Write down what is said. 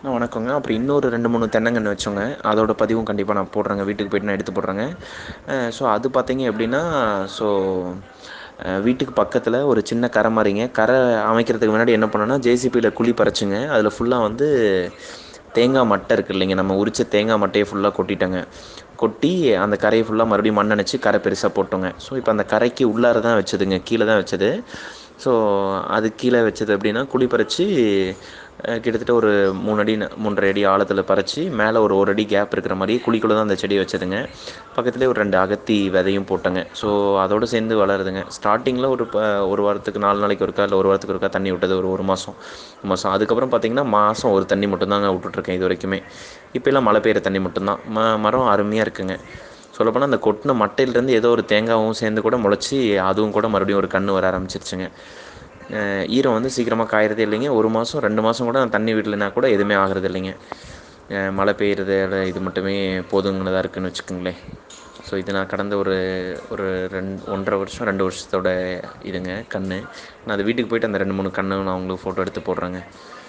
அ வணக்கங்க அப்புறம் இன்னொரு ரெண்டு மூணு தென்னங்கன்று வச்சோங்க அதோட பதிவும் கண்டிப்பாக நான் போடுறேங்க வீட்டுக்கு போய்ட்டு நான் எடுத்து போடுறேங்க ஸோ அது பார்த்தீங்க அப்படின்னா ஸோ வீட்டுக்கு பக்கத்தில் ஒரு சின்ன கரை மாரிங்க கரை அமைக்கிறதுக்கு முன்னாடி என்ன பண்ணேன்னா ஜேசிபியில் குழி பறிச்சுங்க அதில் ஃபுல்லாக வந்து தேங்காய் மட்டை இருக்குது இல்லைங்க நம்ம உரித்த தேங்காய் மட்டையை ஃபுல்லாக கொட்டிட்டேங்க கொட்டி அந்த கரையை ஃபுல்லாக மறுபடியும் மண் அணைச்சி கரை பெருசாக போட்டோங்க ஸோ இப்போ அந்த கரைக்கு உள்ளார தான் வச்சதுங்க கீழே தான் வச்சது ஸோ அது கீழே வச்சது அப்படின்னா குழி பறித்து கிட்டத்தட்ட ஒரு மூணு அடி மூன்றரை அடி ஆழத்தில் பறித்து மேலே ஒரு ஒரு அடி கேப் இருக்கிற மாதிரி குழிக்குள்ளே தான் அந்த செடியை வச்சதுங்க பக்கத்துலேயே ஒரு ரெண்டு அகத்தி விதையும் போட்டேங்க ஸோ அதோடு சேர்ந்து வளருதுங்க ஸ்டார்டிங்கில் ஒரு ப ஒரு வாரத்துக்கு நாலு நாளைக்கு ஒருக்கா இல்லை ஒரு வாரத்துக்கு ஒருக்கா தண்ணி விட்டது ஒரு ஒரு மாதம் மாதம் அதுக்கப்புறம் பார்த்திங்கன்னா மாதம் ஒரு தண்ணி மட்டும்தாங்க விட்டுட்ருக்கேன் இது வரைக்குமே இப்போல்லாம் மழை பெய்கிற தண்ணி மட்டும்தான் ம மரம் அருமையாக இருக்குங்க சொல்லப்போனால் அந்த கொட்டின மட்டையிலேருந்து ஏதோ ஒரு தேங்காயும் சேர்ந்து கூட முளைச்சி அதுவும் கூட மறுபடியும் ஒரு கன்று வர ஆரம்பிச்சிருச்சுங்க ஈரம் வந்து சீக்கிரமாக காயறதே இல்லைங்க ஒரு மாதம் ரெண்டு மாதம் கூட நான் தண்ணி விடலைனா கூட எதுவுமே ஆகிறது இல்லைங்க மழை பெய்கிறது இது மட்டுமே போதுங்கனதாக இருக்குதுன்னு வச்சுக்கோங்களேன் ஸோ இது நான் கடந்த ஒரு ஒரு ரெண்டு ஒன்றரை வருஷம் ரெண்டு வருஷத்தோட இதுங்க கன்று நான் அது வீட்டுக்கு போய்ட்டு அந்த ரெண்டு மூணு கன்று நான் உங்களுக்கு ஃபோட்டோ எடுத்து போடுறேங்க